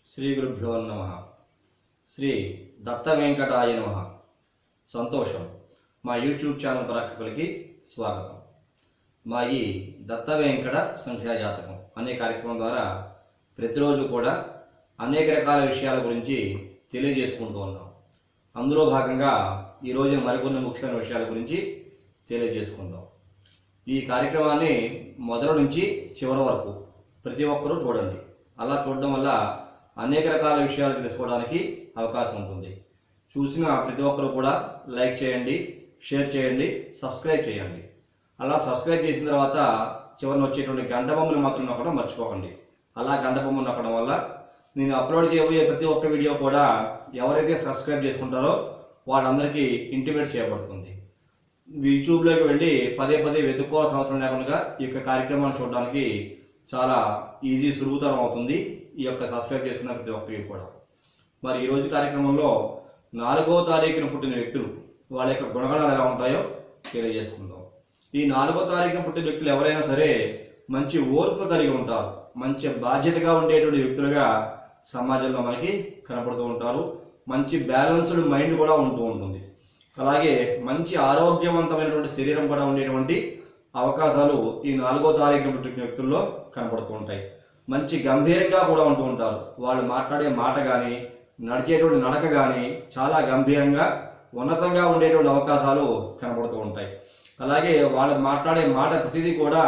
శ్రీ గురుభ్యో నమ శ్రీ దత్త వెంకటాయ నమ సంతోషం మా యూట్యూబ్ ఛానల్ ప్రేక్షకులకి స్వాగతం మా ఈ దత్త వెంకట సంఖ్యా జాతకం అనే కార్యక్రమం ద్వారా ప్రతిరోజు కూడా అనేక రకాల విషయాల గురించి తెలియజేసుకుంటూ ఉన్నాం అందులో భాగంగా ఈ రోజు మరికొన్ని ముఖ్యమైన విషయాల గురించి తెలియజేసుకుందాం ఈ కార్యక్రమాన్ని మొదలు నుంచి చివరి వరకు ప్రతి ఒక్కరూ చూడండి అలా చూడడం వల్ల అనేక రకాల విషయాలు తెలుసుకోవడానికి అవకాశం ఉంటుంది చూసిన ప్రతి ఒక్కరూ కూడా లైక్ చేయండి షేర్ చేయండి సబ్స్క్రైబ్ చేయండి అలా సబ్స్క్రైబ్ చేసిన తర్వాత చివరిన వచ్చేటువంటి గంట బొమ్మను మాత్రం నొక్కడం మర్చిపోకండి అలా గంట బొమ్మ నొక్కడం వల్ల నేను అప్లోడ్ చేయబోయే ప్రతి ఒక్క వీడియో కూడా ఎవరైతే సబ్స్క్రైబ్ చేసుకుంటారో వాళ్ళందరికీ ఇంటిమేట్ చేయబడుతుంది యూట్యూబ్లోకి వెళ్ళి పదే పదే వెతుక్కోవాల్సిన అవసరం లేకుండా ఈ యొక్క కార్యక్రమాన్ని చూడడానికి చాలా ఈజీ సులువుతరం అవుతుంది ఈ యొక్క సబ్స్క్రైబ్ చేసుకున్న ప్రతి ఒక్కరికి కూడా మరి ఈ రోజు కార్యక్రమంలో నాలుగో తారీఖున పుట్టిన వ్యక్తులు వాళ్ళ యొక్క గుణగణాలు ఎలా ఉంటాయో తెలియజేసుకుందాం ఈ నాలుగో తారీఖున పుట్టిన వ్యక్తులు ఎవరైనా సరే మంచి ఓర్పు కలిగి ఉంటారు మంచి బాధ్యతగా ఉండేటువంటి వ్యక్తులుగా సమాజంలో మనకి కనపడుతూ ఉంటారు మంచి బ్యాలెన్స్డ్ మైండ్ కూడా ఉంటూ ఉంటుంది అలాగే మంచి ఆరోగ్యవంతమైనటువంటి శరీరం కూడా ఉండేటువంటి అవకాశాలు ఈ నాలుగో తారీఖున పుట్టిన వ్యక్తుల్లో కనపడుతూ ఉంటాయి మంచి గంభీరంగా కూడా ఉంటూ ఉంటారు వాళ్ళు మాట్లాడే మాట కానీ నడిచేటువంటి నడక కానీ చాలా గంభీరంగా ఉన్నతంగా ఉండేటువంటి అవకాశాలు కనపడుతూ ఉంటాయి అలాగే వాళ్ళు మాట్లాడే మాట ప్రతిదీ కూడా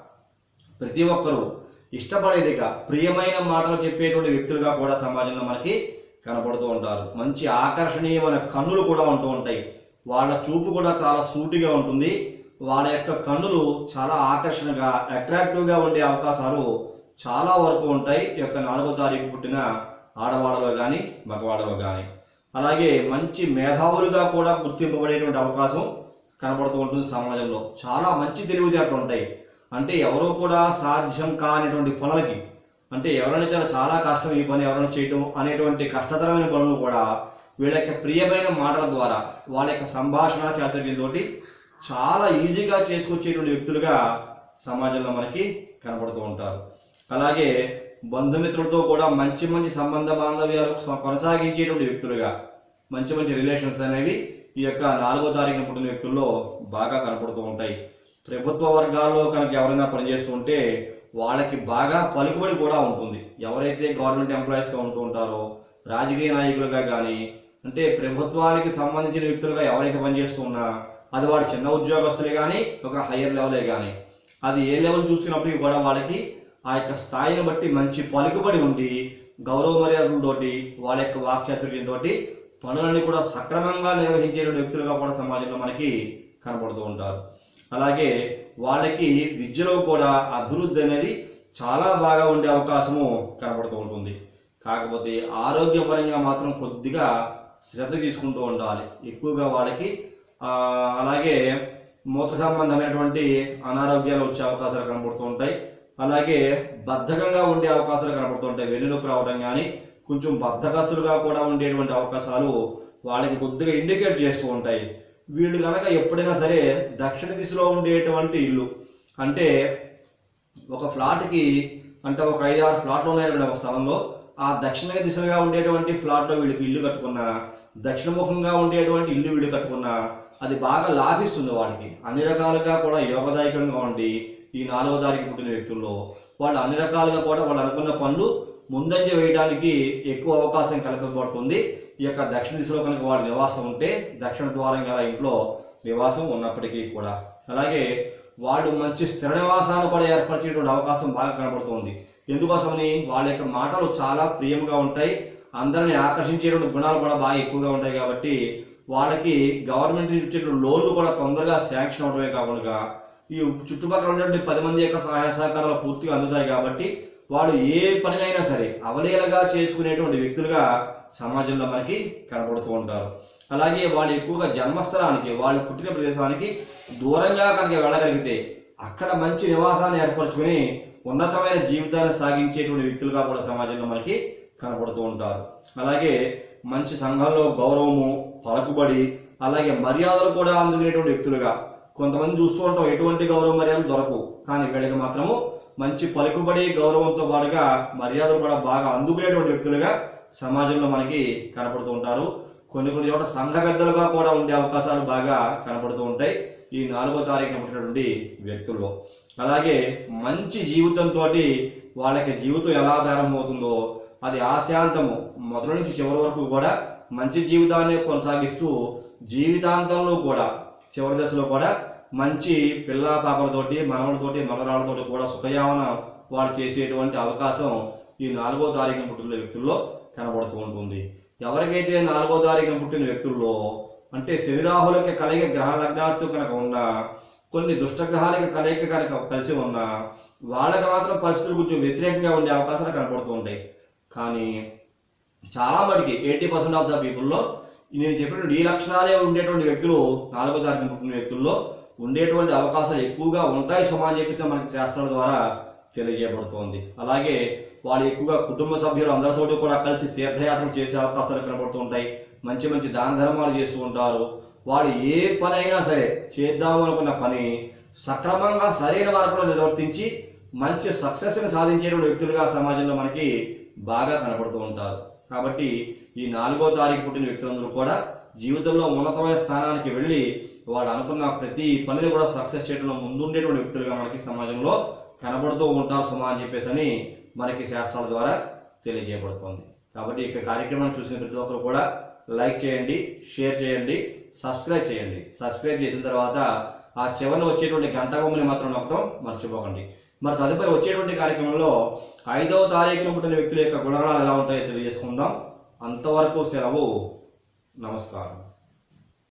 ప్రతి ఒక్కరూ ఇష్టపడేదిగా ప్రియమైన మాటలు చెప్పేటువంటి వ్యక్తులుగా కూడా సమాజంలో మనకి కనపడుతూ ఉంటారు మంచి ఆకర్షణీయమైన కన్నులు కూడా ఉంటూ ఉంటాయి వాళ్ళ చూపు కూడా చాలా సూటిగా ఉంటుంది వాళ్ళ యొక్క కన్నులు చాలా ఆకర్షణగా అట్రాక్టివ్గా ఉండే అవకాశాలు చాలా వరకు ఉంటాయి ఈ యొక్క నాలుగో తారీఖు పుట్టిన ఆడవాళ్ళలో కానీ మగవాళ్ళలో కానీ అలాగే మంచి మేధావులుగా కూడా గుర్తింపబడేటువంటి అవకాశం కనబడుతూ ఉంటుంది సమాజంలో చాలా మంచి తెలివితేటలు ఉంటాయి అంటే ఎవరో కూడా సాధ్యం కానిటువంటి పనులకి అంటే ఎవరైనా చాలా చాలా కష్టం ఈ పని ఎవరైనా చేయటం అనేటువంటి కష్టతరమైన పనులు కూడా వీళ్ళ యొక్క ప్రియమైన మాటల ద్వారా వాళ్ళ యొక్క సంభాషణ చాతుర్యంతో చాలా ఈజీగా చేసుకొచ్చేటువంటి వ్యక్తులుగా సమాజంలో మనకి కనబడుతూ ఉంటారు అలాగే బంధుమిత్రులతో కూడా మంచి మంచి సంబంధ బాంధవ్యాలు కొనసాగించేటువంటి వ్యక్తులుగా మంచి మంచి రిలేషన్స్ అనేవి ఈ యొక్క నాలుగో తారీఖున పుట్టిన వ్యక్తుల్లో బాగా కనపడుతూ ఉంటాయి ప్రభుత్వ వర్గాల్లో కనుక ఎవరైనా పనిచేస్తూ ఉంటే వాళ్ళకి బాగా పలుకుబడి కూడా ఉంటుంది ఎవరైతే గవర్నమెంట్ ఎంప్లాయీస్ గా ఉంటూ ఉంటారో రాజకీయ నాయకులుగా కానీ అంటే ప్రభుత్వానికి సంబంధించిన వ్యక్తులుగా ఎవరైతే పనిచేస్తూ ఉన్నా అది వాడు చిన్న ఉద్యోగస్తులే కానీ ఒక హయ్యర్ లెవెలే కానీ అది ఏ లెవెల్ చూసుకున్నప్పటికీ కూడా వాళ్ళకి ఆ యొక్క స్థాయిని బట్టి మంచి పలుకుబడి ఉండి గౌరవ మర్యాదలతోటి వాళ్ళ యొక్క వాక్చాతుర్యంతో పనులన్నీ కూడా సక్రమంగా నిర్వహించేటువంటి వ్యక్తులుగా కూడా సమాజంలో మనకి కనపడుతూ ఉంటారు అలాగే వాళ్ళకి విద్యలో కూడా అభివృద్ధి అనేది చాలా బాగా ఉండే అవకాశము కనబడుతూ ఉంటుంది కాకపోతే ఆరోగ్యపరంగా మాత్రం కొద్దిగా శ్రద్ధ తీసుకుంటూ ఉండాలి ఎక్కువగా వాళ్ళకి ఆ, అలాగే మూత సంబంధమైనటువంటి అనారోగ్యాలు వచ్చే అవకాశాలు కనబడుతూ ఉంటాయి అలాగే బద్ధకంగా ఉండే అవకాశాలు కనబడుతూ ఉంటాయి వెన్నునొప్పి రావడం కానీ కొంచెం బద్ధకస్తులుగా కూడా ఉండేటువంటి అవకాశాలు వాళ్ళకి కొద్దిగా ఇండికేట్ చేస్తూ ఉంటాయి వీళ్ళు కనుక ఎప్పుడైనా సరే దక్షిణ దిశలో ఉండేటువంటి ఇల్లు అంటే ఒక ఫ్లాట్కి అంటే ఒక ఐదు ఆరు ఫ్లాట్లు ఉన్నాయి ఒక స్థలంలో ఆ దక్షిణ దిశగా ఉండేటువంటి ఫ్లాట్లో వీళ్ళకి ఇల్లు కట్టుకున్నా దక్షిణముఖంగా ఉండేటువంటి ఇల్లు వీళ్ళు కట్టుకున్నా అది బాగా లాభిస్తుంది వాళ్ళకి అన్ని రకాలుగా కూడా యోగదాయకంగా ఉండి ఈ నాలుగో తారీఖు పుట్టిన వ్యక్తుల్లో వాళ్ళు అన్ని రకాలుగా కూడా వాళ్ళు అనుకున్న పనులు ముందంజ వేయడానికి ఎక్కువ అవకాశం కల్పించబడుతుంది ఈ యొక్క దక్షిణ దిశలో కనుక వాళ్ళ నివాసం ఉంటే దక్షిణ ద్వారం గల ఇంట్లో నివాసం ఉన్నప్పటికీ కూడా అలాగే వాళ్ళు మంచి స్థిర నివాసాన్ని కూడా ఏర్పరిచేటువంటి అవకాశం బాగా కనబడుతుంది ఎందుకోసమని వాళ్ళ యొక్క మాటలు చాలా ప్రియంగా ఉంటాయి అందరిని ఆకర్షించేటువంటి గుణాలు కూడా బాగా ఎక్కువగా ఉంటాయి కాబట్టి వాళ్ళకి గవర్నమెంట్ ఇచ్చేటువంటి లోన్లు కూడా తొందరగా శాంక్షన్ అవడమే కాకుండా ఈ చుట్టుపక్కల ఉన్నటువంటి పది మంది యొక్క సహాయ సహకారాలు పూర్తిగా అందుతాయి కాబట్టి వాళ్ళు ఏ పనినైనా సరే అవలీలగా చేసుకునేటువంటి వ్యక్తులుగా సమాజంలో మనకి కనబడుతూ ఉంటారు అలాగే వాళ్ళు ఎక్కువగా జన్మస్థలానికి వాళ్ళు పుట్టిన ప్రదేశానికి దూరంగా కనుక వెళ్ళగలిగితే అక్కడ మంచి నివాసాన్ని ఏర్పరచుకుని ఉన్నతమైన జీవితాన్ని సాగించేటువంటి వ్యక్తులుగా కూడా సమాజంలో మనకి కనబడుతూ ఉంటారు అలాగే మంచి సంఘంలో గౌరవము పలుకుబడి అలాగే మర్యాదలు కూడా అందుకునేటువంటి వ్యక్తులుగా కొంతమంది చూస్తూ ఉంటాం ఎటువంటి గౌరవ మర్యాదలు దొరకవు కానీ వీళ్ళకి మాత్రము మంచి పలుకుబడి గౌరవంతో పాటుగా మర్యాదలు కూడా బాగా అందుకునేటువంటి వ్యక్తులుగా సమాజంలో మనకి కనపడుతూ ఉంటారు కొన్ని కొన్ని చోట్ల సంఘ పెద్దలుగా కూడా ఉండే అవకాశాలు బాగా కనపడుతూ ఉంటాయి ఈ నాలుగో తారీఖున పుట్టినటువంటి వ్యక్తుల్లో అలాగే మంచి జీవితంతో వాళ్ళకి జీవితం ఎలా ప్రారంభమవుతుందో అది ఆశాంతము మొదటి నుంచి చివరి వరకు కూడా మంచి జీవితాన్ని కొనసాగిస్తూ జీవితాంతంలో కూడా చివరి దశలో కూడా మంచి పిల్ల పాపలతోటి మనవలతోటి మనవరాలతోటి కూడా సుఖయావన వాడు చేసేటువంటి అవకాశం ఈ నాలుగో తారీఖున పుట్టిన వ్యక్తుల్లో కనబడుతూ ఉంటుంది ఎవరికైతే నాలుగో తారీఖున పుట్టిన వ్యక్తుల్లో అంటే శనిరాహులకి కలయిక గ్రహ లగ్నాత్తు కనుక ఉన్నా కొన్ని దుష్టగ్రహాలకి కలయిక కనుక కలిసి ఉన్నా వాళ్ళకి మాత్రం పరిస్థితులు కొంచెం వ్యతిరేకంగా ఉండే అవకాశాలు కనపడుతూ ఉంటాయి కానీ చాలా మటుకి ఎయిటీ పర్సెంట్ ఆఫ్ ద పీపుల్లో నేను చెప్పినటువంటి ఈ లక్షణాలే ఉండేటువంటి వ్యక్తులు నాలుగో తారీఖున పుట్టిన వ్యక్తుల్లో ఉండేటువంటి అవకాశాలు ఎక్కువగా ఉంటాయి సుమా అని చెప్పేసి మనకి శాస్త్రాల ద్వారా తెలియజేయబడుతోంది అలాగే వాళ్ళు ఎక్కువగా కుటుంబ సభ్యులు అందరితోటి కూడా కలిసి తీర్థయాత్రలు చేసే అవకాశాలు కనబడుతూ ఉంటాయి మంచి మంచి దాన ధర్మాలు చేస్తూ ఉంటారు వాడు ఏ పని అయినా సరే చేద్దాం అనుకున్న పని సక్రమంగా సరైన మార్గంలో నిర్వర్తించి మంచి సక్సెస్ని సాధించేటువంటి వ్యక్తులుగా సమాజంలో మనకి బాగా కనబడుతూ ఉంటారు కాబట్టి ఈ నాలుగో తారీఖు పుట్టిన వ్యక్తులందరూ కూడా జీవితంలో ఉన్నతమైన స్థానానికి వెళ్ళి వాడు అనుకున్న ప్రతి పనిని కూడా సక్సెస్ చేయడంలో ముందుండేటువంటి వ్యక్తులుగా మనకి సమాజంలో కనబడుతూ ఉంటారు సుమా అని చెప్పేసి అని మనకి శాస్త్రాల ద్వారా తెలియజేయబడుతోంది కాబట్టి ఇక కార్యక్రమాన్ని చూసిన ప్రతి ఒక్కరు కూడా లైక్ చేయండి షేర్ చేయండి సబ్స్క్రైబ్ చేయండి సబ్స్క్రైబ్ చేసిన తర్వాత ఆ చివరిన వచ్చేటువంటి గంట బొమ్మని మాత్రం నొక్కడం మర్చిపోకండి మరి తదుపరి వచ్చేటువంటి కార్యక్రమంలో ఐదవ తారీఖున పుట్టిన వ్యక్తుల యొక్క గుణగణాలు ఎలా ఉంటాయో తెలియజేసుకుందాం అంతవరకు సెలవు నమస్కారం